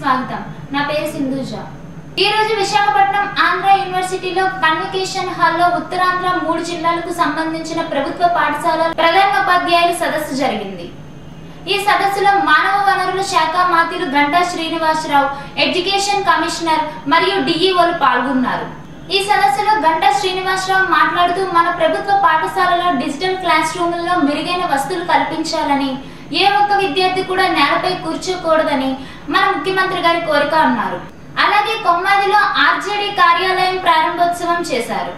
స్వాగతం నా పేరు సింధుజ ఈ రోజు విశాఖపట్నం ఆంధ్ర యూనివర్సిటీలో కన్వకేషన్ హాల్లో ఉత్తరాంధ్ర మూడు జిల్లాలకు సంబంధించిన ప్రభుత్వ పాఠశాల ప్రధానోపాధ్యాయుల సదస్సు జరిగింది ఈ సదస్సులో మానవ వనరుల శాఖ మాత్యులు గంటా శ్రీనివాసరావు ఎడ్యుకేషన్ కమిషనర్ మరియు డిఈఓలు పాల్గొన్నారు ఈ సదస్సులో గంటా శ్రీనివాసరావు మాట్లాడుతూ మన ప్రభుత్వ పాఠశాలలో డిజిటల్ క్లాస్ రూముల్లో మెరుగైన వస్తువులు కల్పించాలని ఏ ఒక్క విద్యార్థి కూడా నేలపై కూర్చోకూడదని మన ముఖ్యమంత్రి గారి కోరిక అన్నారు అలాగే కొమ్మాదిలో ఆర్జేడీ కార్యాలయం ప్రారంభోత్సవం చేశారు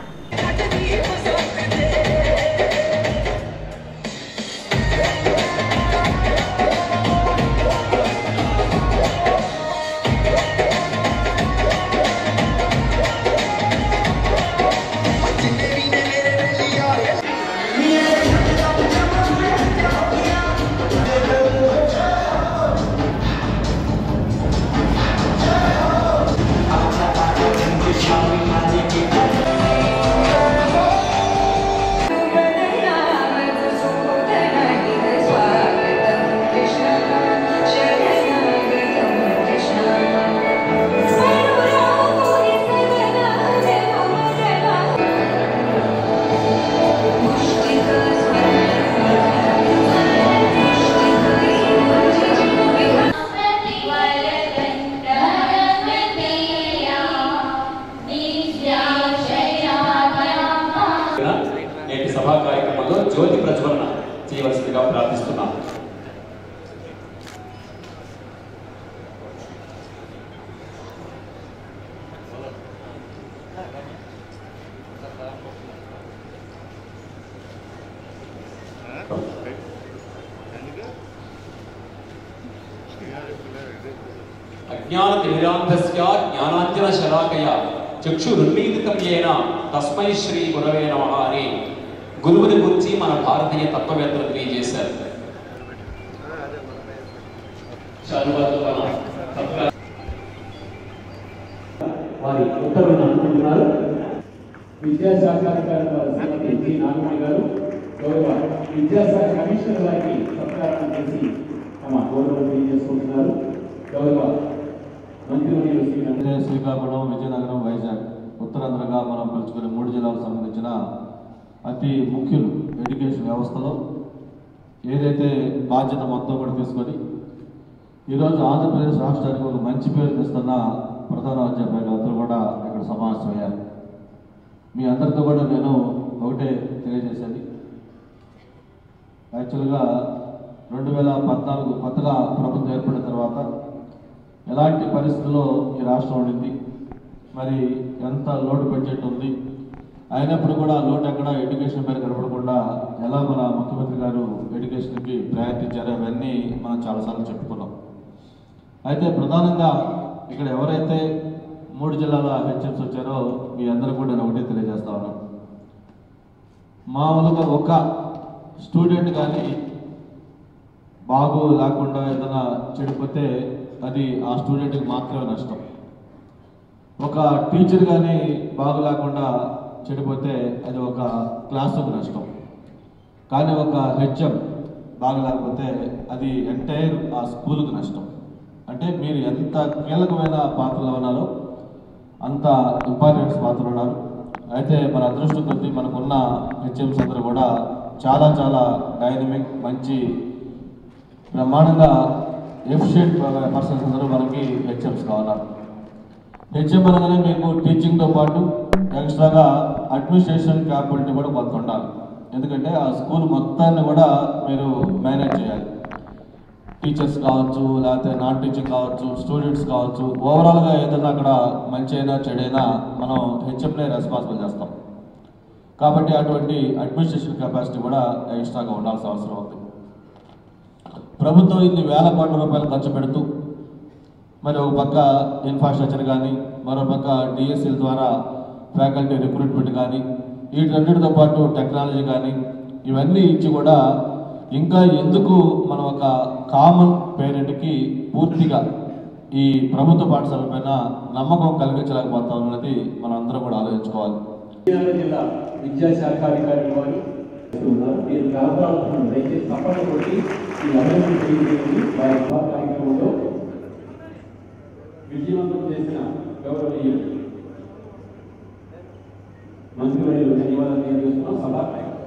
నేటి సభా కార్యక్రమంలో జ్యోతి ప్రజ్వలన చేయవలసిందిగా ప్రార్థిస్తున్నాం అజ్ఞాన తిమిరాంధస్య జ్ఞానాంజన శలాకయ చక్షురున్మీలితం ఏన తస్మై శ్రీ గురవే నమః అని గురువుని గురించి మన భారతీయ తత్వవేత్తలు తెలియజేశారు చదువుతో మన సత్కారం వారి ఉత్తర్వులను అందుకుంటున్నారు విద్యాశాఖ అధికారి వారు శ్రీమతి జి నాగమణి గారు గౌరవ విద్యాశాఖ కమిషనర్ వారికి సత్కారం చేసి తమ గౌరవం తెలియజేసుకుంటున్నారు గౌరవ మంత్రివర్యులు శ్రీ నంద- అంటే శ్రీకాకుళం విజయనగరం వైజాగ్ ఉత్తరాంధ్రగా మనం పిలుచుకునే మూడు జిల్లాలకు సంబంధించిన అతి ముఖ్యులు ఎడ్యుకేషన్ వ్యవస్థలో ఏదైతే బాధ్యత మొత్తం కూడా తీసుకొని ఈరోజు ఆంధ్రప్రదేశ్ రాష్ట్రానికి ఒక మంచి పేరు తెస్తున్న ప్రధాన అధ్యాపకులు అందరూ కూడా ఇక్కడ సమావేశమయ్యారు మీ అందరితో కూడా నేను ఒకటే తెలియజేసేది యాక్చువల్గా రెండు వేల పద్నాలుగు కొత్తగా ప్రభుత్వం ఏర్పడిన తర్వాత ఎలాంటి పరిస్థితుల్లో ఈ రాష్ట్రం ఉండింది మరి ఎంత లోటు బడ్జెట్ ఉంది అయినప్పుడు కూడా లోటు ఎక్కడ ఎడ్యుకేషన్ మీద కనపడకుండా ఎలా మన ముఖ్యమంత్రి గారు ఎడ్యుకేషన్కి ప్రయారిటీ ఇచ్చారో అవన్నీ మనం చాలాసార్లు చెప్పుకున్నాం అయితే ప్రధానంగా ఇక్కడ ఎవరైతే మూడు జిల్లాల హెచ్ఎంస్ వచ్చారో మీ అందరూ కూడా నేను ఒకటే తెలియజేస్తా ఉన్నాను మామూలుగా ఒక స్టూడెంట్ కానీ బాగు లేకుండా ఏదైనా చెడిపోతే అది ఆ స్టూడెంట్కి మాత్రమే నష్టం ఒక టీచర్ కానీ బాగు లేకుండా చెడిపోతే అది ఒక క్లాసుకు నష్టం కానీ ఒక హెచ్ఎం బాగా లేకపోతే అది ఎంటైర్ ఆ స్కూల్కి నష్టం అంటే మీరు ఎంత కీలకమైన పాత్రలో ఉన్నారో అంత ఇంపార్టెన్స్ పాత్ర ఉన్నారు అయితే మన అదృష్టం కొద్దీ మనకున్న హెచ్ఎంస్ అందరూ కూడా చాలా చాలా డైనమిక్ మంచి బ్రహ్మాండంగా ఎఫిషియెంట్ పర్సన్స్ అందరూ మనకి హెచ్ఎంస్ కావాలి హెచ్ఎం అనగానే మీకు టీచింగ్తో పాటు ఎక్స్ట్రాగా అడ్మినిస్ట్రేషన్ క్యాపబిలిటీ కూడా కొంత ఉండాలి ఎందుకంటే ఆ స్కూల్ మొత్తాన్ని కూడా మీరు మేనేజ్ చేయాలి టీచర్స్ కావచ్చు లేకపోతే నాన్ టీచింగ్ కావచ్చు స్టూడెంట్స్ కావచ్చు ఓవరాల్గా ఏదైనా అక్కడ మంచి అయినా చెడైనా మనం హెచ్ఎంనే రెస్పాన్సిబుల్ చేస్తాం కాబట్టి అటువంటి అడ్మినిస్ట్రేషన్ కెపాసిటీ కూడా ఎక్స్ట్రాగా ఉండాల్సిన అవసరం ఉంది ప్రభుత్వం ఇన్ని వేల కోట్ల రూపాయలు ఖర్చు పెడుతూ మరి ఒక పక్క ఇన్ఫ్రాస్ట్రక్చర్ కానీ మరో పక్క డిఎస్సీల ద్వారా ఫ్యాకల్టీ రిక్రూట్మెంట్ కానీ వీటన్నిటితో పాటు టెక్నాలజీ కానీ ఇవన్నీ ఇచ్చి కూడా ఇంకా ఎందుకు మనం ఒక కామన్ పేరెంట్కి పూర్తిగా ఈ ప్రభుత్వ పాఠశాల పైన నమ్మకం కలిగించలేకపోతాం అన్నది మనం అందరం కూడా ఆలోచించుకోవాలి విజయనగరం జిల్లా విద్యాశాఖ అధికారి వారు ఉన్నారు. మీరు కలపాల్సిన దయచేసి తప్పని కొట్టి ఈ అభివృద్ధి తెలియజేయండి వారి సభా కార్యక్రమంలో చేసిన గౌరవనీయులు మంత్రివర్యులు ధన్యవాదాలు తెలియజేస్తున్నాం సభ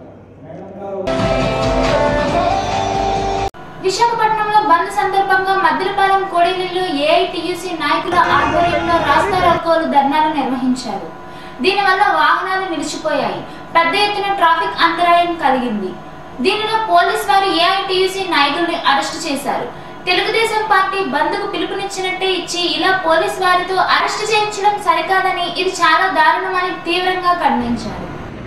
విశాఖపట్నంలో బంద్ సందర్భంగా మద్దిలపాలెం కోడేలిలో ఏఐటియుసి నాయకుల ఆధ్వర్యంలో రాస్తా రోకోలు ధర్నాలు నిర్వహించారు దీనివల్ల వాహనాలు నిలిచిపోయాయి పెద్ద ఎత్తున ట్రాఫిక్ అంతరాయం కలిగింది దీనిలో పోలీస్ వారు ఏఐటియుసి నాయకుల్ని అరెస్టు చేశారు తెలుగుదేశం పార్టీ బంద్కు పిలుపునిచ్చినట్టే ఇచ్చి ఇలా పోలీస్ వారితో అరెస్టు చేయించడం సరికాదని ఇది చాలా దారుణమని తీవ్రంగా ఖండించారు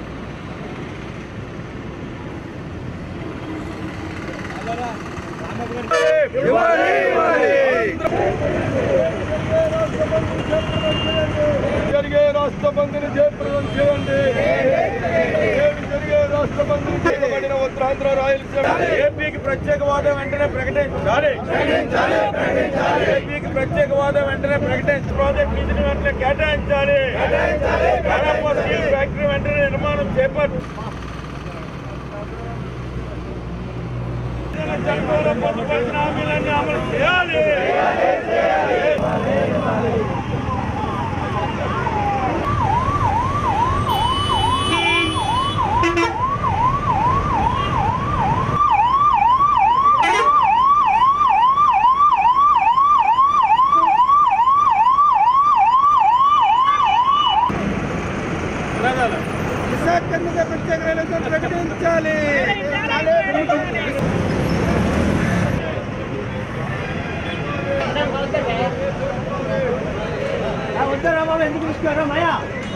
జరిగే రాష్ట్ర బంధుని జయప్రదం చేయండి ఏమి జరిగే రాష్ట్ర బంధుని చేయబడిన ఉత్తరాంధ్ర రాయలసీమ ఏపీకి ప్రత్యేక హోదా వెంటనే ప్రకటించాలి ఏపీకి ప్రత్యేక హోదా వెంటనే ప్రకటించి ప్రాజెక్ట్ నిధిని వెంటనే కేటాయించాలి కడప స్టీల్ ఫ్యాక్టరీ వెంటనే నిర్మాణం చేపట్టు చట్టంలో పొందుపరిచిన హామీలన్నీ అమలు చేయాలి విశాఖ మీద ప్రత్యేక రైలు ప్రకటించాలి ఎందుకు తీసుకురా మయా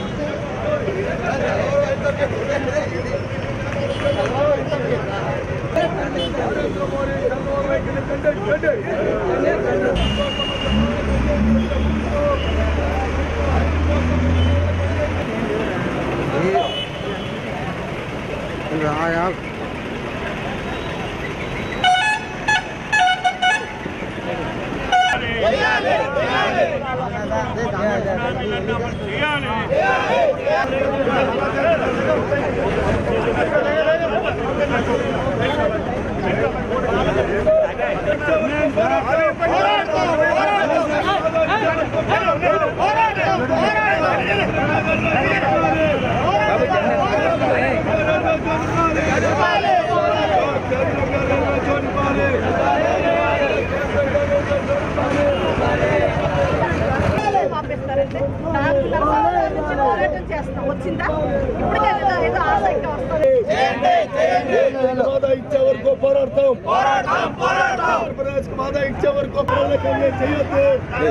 పంపిస్తారండి నాలుగు సంవత్సరాల నుంచి పోరాటం చేస్తాం వచ్చిందా ఇప్పటికే ఏదో ఆశ ఇంకా వస్తుంది మాదా ఇచ్చే వరకు పోరాడతాం పోరాడతాం పోరాడతాం ఆంధ్రప్రదేశ్ మాదా ఇచ్చే వరకు పోరాటం చేయొద్దు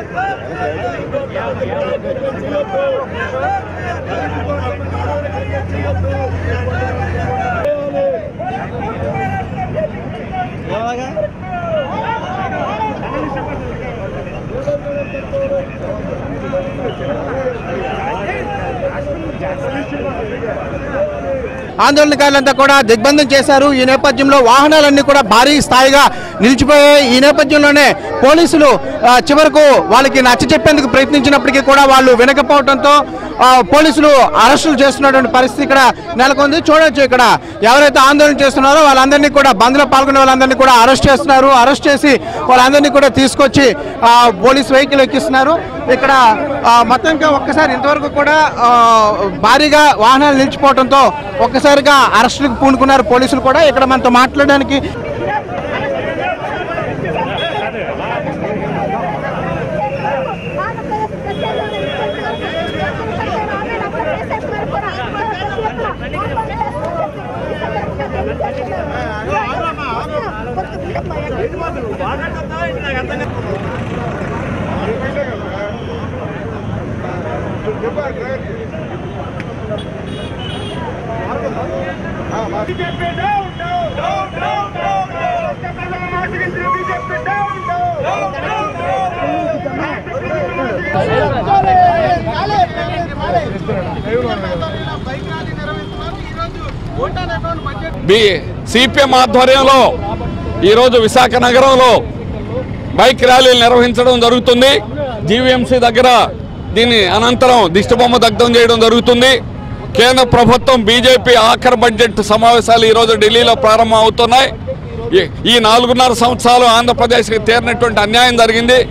చేయొద్దు ఆందోళనకారులంతా కూడా దిగ్బంధం చేశారు ఈ నేపథ్యంలో వాహనాలన్నీ కూడా భారీ స్థాయిగా నిలిచిపోయాయి ఈ నేపథ్యంలోనే పోలీసులు ఆ, చివరకు వాళ్ళకి నచ్చ చెప్పేందుకు ప్రయత్నించినప్పటికీ కూడా వాళ్ళు వినకపోవడంతో ఆ, పోలీసులు అరెస్టులు చేస్తున్నటువంటి పరిస్థితి ఇక్కడ నెలకొంది చూడొచ్చు ఇక్కడ ఎవరైతే ఆందోళన చేస్తున్నారో వాళ్ళందరినీ కూడా బంద్లో పాల్గొనే వాళ్ళందరినీ కూడా అరెస్ట్ చేస్తున్నారు అరెస్ట్ చేసి వాళ్ళందరినీ కూడా తీసుకొచ్చి ఆ, పోలీస్ వెహికల్ ఎక్కిస్తున్నారు ఇక్కడ ఆ, మొత్తంగా ఒక్కసారి ఇంతవరకు కూడా ఆ, భారీగా వాహనాలు నిలిచిపోవడంతో ఒక్కసారిగా అరెస్టులకు పూనుకున్నారు పోలీసులు కూడా ఇక్కడ మనతో మాట్లాడడానికి BJP down down down down down down ప్రజల మాటకి BJP down down down down బి సిపిఎం ఆధ్వర్యంలో ఈరోజు విశాఖ నగరంలో బైక్ ర్యాలీలు నిర్వహించడం జరుగుతుంది జీవీఎంసీ దగ్గర దీని అనంతరం దిష్టిబొమ్మ దగ్ధం చేయడం జరుగుతుంది కేంద్ర ప్రభుత్వం బీజేపీ ఆఖరి బడ్జెట్ సమావేశాలు ఈరోజు ఢిల్లీలో ప్రారంభం అవుతున్నాయి ఈ- ఈ నాలుగున్నర సంవత్సరాలు ఆంధ్రప్రదేశ్కి తీరినటువంటి అన్యాయం జరిగింది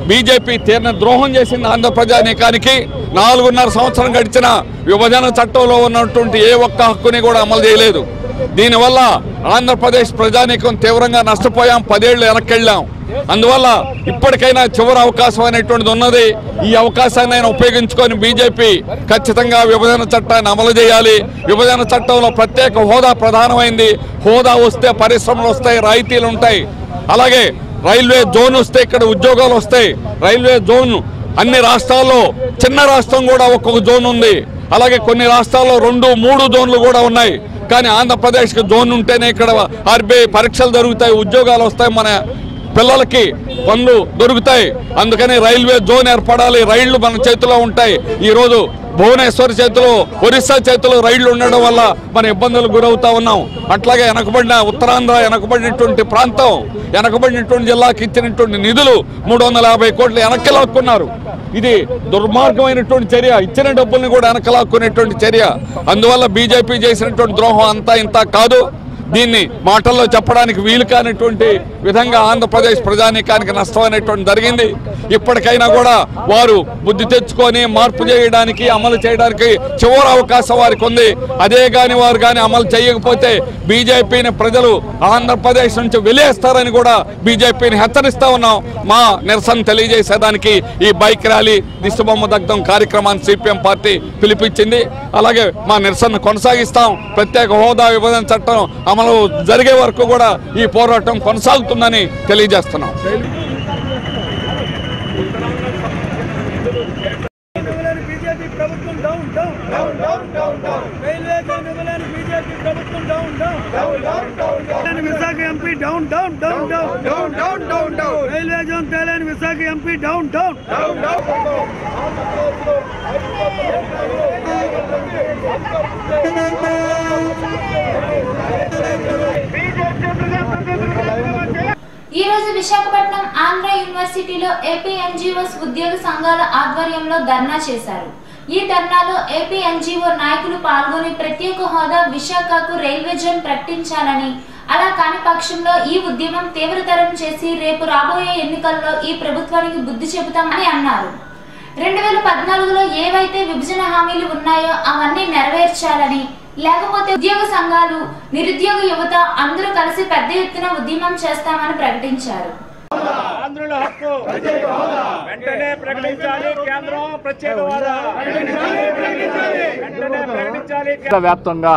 బీజేపీ తీరిన ద్రోహం చేసింది ఆంధ్ర ప్రజానీకానికి నాలుగున్నర సంవత్సరం గడిచిన విభజన చట్టంలో ఉన్నటువంటి ఏ ఒక్క హక్కుని కూడా అమలు చేయలేదు దీనివల్ల ఆంధ్రప్రదేశ్ ప్రజానీకం తీవ్రంగా నష్టపోయాం పదేళ్లు వెనక్కెళ్ళాం అందువల్ల ఇప్పటికైనా చివరి అవకాశం అనేటువంటిది ఉన్నది ఈ అవకాశాన్ని ఆయన ఉపయోగించుకొని బీజేపీ ఖచ్చితంగా విభజన చట్టాన్ని అమలు చేయాలి విభజన చట్టంలో ప్రత్యేక హోదా ప్రధానమైంది హోదా వస్తే పరిశ్రమలు వస్తాయి రాయితీలు ఉంటాయి అలాగే రైల్వే జోన్ వస్తే ఇక్కడ ఉద్యోగాలు వస్తాయి రైల్వే జోన్ అన్ని రాష్ట్రాల్లో చిన్న రాష్ట్రం కూడా ఒక్కొక్క జోన్ ఉంది అలాగే కొన్ని రాష్ట్రాల్లో రెండు మూడు జోన్లు కూడా ఉన్నాయి కానీ ఆంధ్రప్రదేశ్కి జోన్ ఉంటేనే ఇక్కడ ఆర్బీఐ పరీక్షలు జరుగుతాయి ఉద్యోగాలు వస్తాయి మన పిల్లలకి పనులు దొరుకుతాయి అందుకని రైల్వే జోన్ ఏర్పడాలి రైళ్లు మన చేతిలో ఉంటాయి ఈరోజు భువనేశ్వర్ చేతిలో ఒరిస్సా చేతిలో రైళ్లు ఉండడం వల్ల మన ఇబ్బందులు గురవుతా ఉన్నాం అట్లాగే వెనకబడిన ఉత్తరాంధ్ర వెనకబడినటువంటి ప్రాంతం వెనకబడినటువంటి జిల్లాకి ఇచ్చినటువంటి నిధులు మూడు వందల యాభై కోట్లు వెనక్కి లాక్కున్నారు ఇది దుర్మార్గమైనటువంటి చర్య ఇచ్చిన డబ్బుల్ని కూడా వెనకలాక్కునేటువంటి చర్య అందువల్ల బీజేపీ చేసినటువంటి ద్రోహం అంతా ఇంత కాదు దీన్ని మాటల్లో చెప్పడానికి వీలు కానిటువంటి విధంగా ఆంధ్రప్రదేశ్ ప్రజానీకానికి నష్టం అనేటువంటి జరిగింది ఇప్పటికైనా కూడా వారు బుద్ధి తెచ్చుకొని మార్పు చేయడానికి అమలు చేయడానికి చివరి అవకాశం వారికి ఉంది అదే కానీ వారు కానీ అమలు చేయకపోతే బీజేపీని ప్రజలు ఆంధ్రప్రదేశ్ నుంచి వెలేస్తారని కూడా బీజేపీని హెచ్చరిస్తా ఉన్నాం మా నిరసన తెలియజేసేదానికి ఈ బైక్ ర్యాలీ దిశబొమ్మ దగ్ధం కార్యక్రమాన్ని సిపిఎం పార్టీ పిలిపించింది అలాగే మా నిరసన కొనసాగిస్తాం ప్రత్యేక హోదా విభజన చట్టం అమలు జరిగే వరకు కూడా ఈ పోరాటం కొనసాగుతుందని తెలియజేస్తున్నాం బీజేపీ ప్రభుత్వం down down down down down down railway zone ఇవ్వలేని బీజేపీ ప్రభుత్వం down down down down down down Visakha MP down down down down down down down down railway zone తేలేని Visakha MP down down down down ఈ రోజు విశాఖపట్నం ఆంధ్ర యూనివర్సిటీలో AP NGOs ఉద్యోగ సంఘాల ఆధ్వర్యంలో ధర్నా చేశారు ఈ ధర్నాలో ఏపీ ఎన్జిఓ నాయకులు పాల్గొని ప్రత్యేక హోదా విశాఖకు రైల్వే జోన్ ప్రకటించాలని అలా కాని పక్షంలో ఈ ఉద్యమం తీవ్రతరం చేసి రేపు రాబోయే ఎన్నికల్లో ఈ ప్రభుత్వానికి బుద్ధి చెబుతామని అన్నారు రెండు వేల పద్నాలుగులో ఏవైతే విభజన హామీలు ఉన్నాయో అవన్నీ నెరవేర్చాలని లేకపోతే ఉద్యోగ సంఘాలు నిరుద్యోగ యువత అందరూ కలిసి పెద్ద ఎత్తున ఉద్యమం చేస్తామని ప్రకటించారు ఆంధ్రుల హక్కు వెంటనే ప్రకటించాలి కేంద్రం ప్రత్యేక హోదా వెంటనే ప్రకటించాలి రాష్ట్ర వ్యాప్తంగా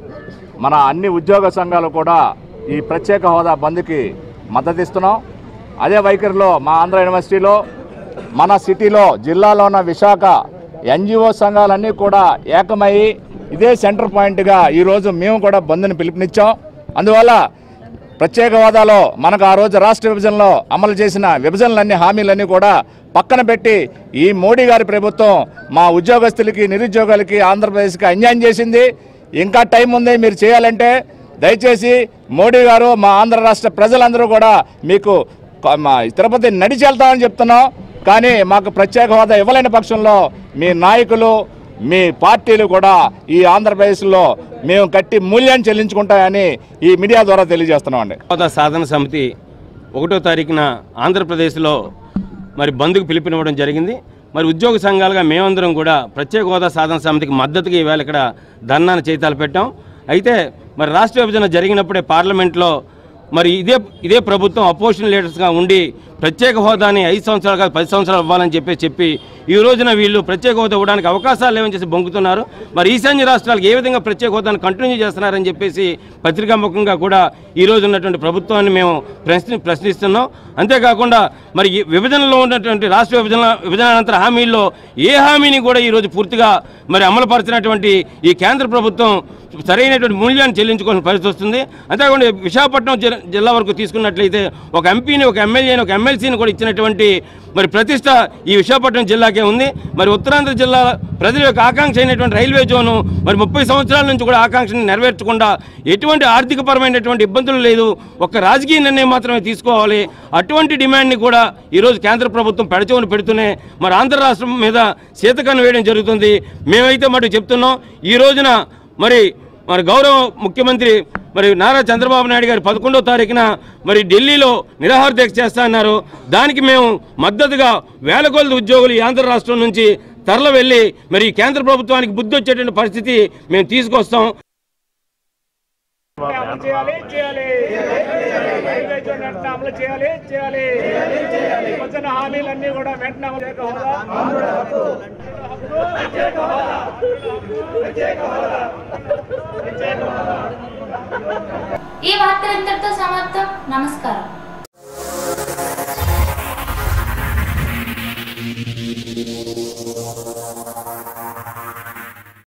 మన అన్ని ఉద్యోగ సంఘాలు కూడా ఈ ప్రత్యేక హోదా బంద్కి మద్దతిస్తున్నాం అదే వైఖరిలో మా ఆంధ్ర యూనివర్సిటీలో మన సిటీలో జిల్లాలో ఉన్న విశాఖ ఎన్జిఓ సంఘాలన్నీ కూడా ఏకమై ఇదే సెంటర్ పాయింట్గా ఈరోజు మేము కూడా బంద్ని పిలుపునిచ్చాం అందువల్ల ప్రత్యేక హోదాలో మనకు ఆ రోజు రాష్ట్ర విభజనలో అమలు చేసిన విభజనలన్నీ హామీలన్నీ కూడా పక్కన పెట్టి ఈ మోడీ గారి ప్రభుత్వం మా ఉద్యోగస్తులకి నిరుద్యోగులకి ఆంధ్రప్రదేశ్కి అన్యాయం చేసింది ఇంకా టైం ఉంది మీరు చేయాలంటే దయచేసి మోడీ గారు మా ఆంధ్ర రాష్ట్ర ప్రజలందరూ కూడా మీకు కొ- మా తిరుపతి నడిచి వెళ్తామని చెప్తున్నాం కానీ మాకు ప్రత్యేక హోదా ఇవ్వలేని పక్షంలో మీ నాయకులు మీ పార్టీలు కూడా ఈ ఆంధ్రప్రదేశ్లో మేము కట్టి మూల్యాన్ని చెల్లించుకుంటాయని ఈ మీడియా ద్వారా తెలియజేస్తున్నామండి హోదా సాధన సమితి ఒకటో తారీఖున ఆంధ్రప్రదేశ్లో మరి బంద్కు పిలుపునివ్వడం జరిగింది మరి ఉద్యోగ సంఘాలుగా మేమందరం కూడా ప్రత్యేక హోదా సాధన సమితికి మద్దతుగా ఈవేళ ఇక్కడ ధర్నాను చేతాలు పెట్టాం అయితే మరి రాష్ట్ర విభజన జరిగినప్పుడే పార్లమెంట్లో మరి ఇదే ఇదే ప్రభుత్వం అపోజిషన్ లీడర్స్గా ఉండి ప్రత్యేక హోదాని ఐదు సంవత్సరాలు కాదు పది సంవత్సరాలు ఇవ్వాలని చెప్పి చెప్పి ఈ రోజున వీళ్ళు ప్రత్యేక హోదా ఇవ్వడానికి అవకాశాలు లేవని చేసి బొంకుతున్నారు మరి ఈశాన్య రాష్ట్రాలకు ఏ విధంగా ప్రత్యేక హోదాను కంటిన్యూ చేస్తున్నారని చెప్పేసి పత్రికాముఖంగా కూడా ఈ రోజు ఉన్నటువంటి ప్రభుత్వాన్ని మేము ప్రశ్ని ప్రశ్నిస్తున్నాం అంతేకాకుండా మరి ఈ విభజనలో ఉన్నటువంటి రాష్ట్ర విభజన విభజన అనంతర హామీల్లో ఏ హామీని కూడా ఈరోజు పూర్తిగా మరి అమలుపరిచినటువంటి ఈ కేంద్ర ప్రభుత్వం సరైనటువంటి మూల్యాన్ని చెల్లించుకోవాల్సిన పరిస్థితి వస్తుంది అంతేకాకుండా విశాఖపట్నం జిల్లా- జిల్లా వరకు తీసుకున్నట్లయితే ఒక ఎంపీని ఒక ఎమ్మెల్యేని ఒక ఎమ్మెల్సీని కూడా ఇచ్చినటువంటి మరి ప్రతిష్ట ఈ విశాఖపట్నం జిల్లాకే ఉంది మరి ఉత్తరాంధ్ర జిల్లా ప్రజల యొక్క ఆకాంక్ష అయినటువంటి రైల్వే జోను మరి ముప్పై సంవత్సరాల నుంచి కూడా ఆకాంక్షని నెరవేర్చకుండా ఎటువంటి ఆర్థికపరమైనటువంటి ఇబ్బందులు లేదు ఒక రాజకీయ నిర్ణయం మాత్రమే తీసుకోవాలి అటువంటి డిమాండ్ని కూడా ఈరోజు కేంద్ర ప్రభుత్వం పెడచవును పెడుతూనే మరి ఆంధ్ర రాష్ట్రం మీద శీతకన్ను వేయడం జరుగుతుంది మేమైతే మటు చెప్తున్నాం ఈ రోజున మరి మరి గౌరవ ముఖ్యమంత్రి మరి నారా చంద్రబాబు నాయుడు గారు పదకొండో తారీఖున మరి ఢిల్లీలో నిరాహార దీక్ష చేస్తా అన్నారు దానికి మేము మద్దతుగా వేల కొలది ఉద్యోగులు ఈ ఆంధ్ర రాష్ట్రం నుంచి తరలి వెళ్ళి మరి ఈ కేంద్ర ప్రభుత్వానికి బుద్ధి వచ్చేటువంటి పరిస్థితి మేము తీసుకొస్తాం అమలు చేయాలి చేయాలి రైల్వే జోన్ వెంటనే అమలు చేయాలి చేయాలి వచ్చిన హామీలన్నీ కూడా వెంటనే అమలు చేయక హోదా ఈ వార్తలు ఇంతటితో సమాప్తం నమస్కారం